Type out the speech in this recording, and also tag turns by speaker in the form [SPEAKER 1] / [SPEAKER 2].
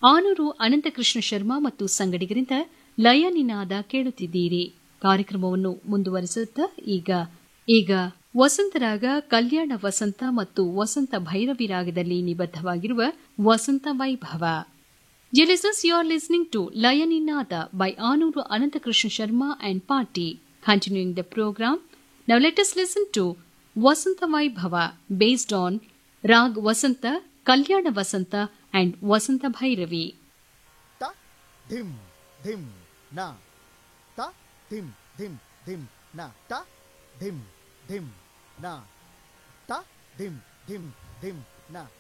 [SPEAKER 1] ಆನೂರು ಅನಂತಕೃಷ್ಣ ಶರ್ಮಾ ಮತ್ತು ಸಂಗಡಿಗರಿಂದ ಲಯ ನಿನಾದ ಕೇಳುತ್ತಿದ್ದೀರಿ ಕಾರ್ಯಕ್ರಮವನ್ನು ಮುಂದುವರಿಸುತ್ತಾ ಈಗ ಈಗ ವಸಂತರಾಗ ಕಲ್ಯಾಣ ವಸಂತ ಮತ್ತು ವಸಂತ ಭೈರವಿ ರಾಗದಲ್ಲಿ ನಿಬದ್ಧವಾಗಿರುವ ವಸಂತ ವೈಭವ Dear listeners, you are listening to Layaninada by Anuru Anantakrishna Sharma and Party. Continuing the program, now let us listen to Vasanta Vaibhava based on Rag Vasanta, Kalyana Vasanta and Vasanta Bhairavi.
[SPEAKER 2] ತ ಧಿಂ ಧಿಂ ನ ತ ಧಿಂ ಧಿಂ ಧಿಂ ನ ತ ಧಿಂ ಧಿಂ ನ ತ ಧಿಂ ಧಿಂ ಧಿಂ ನ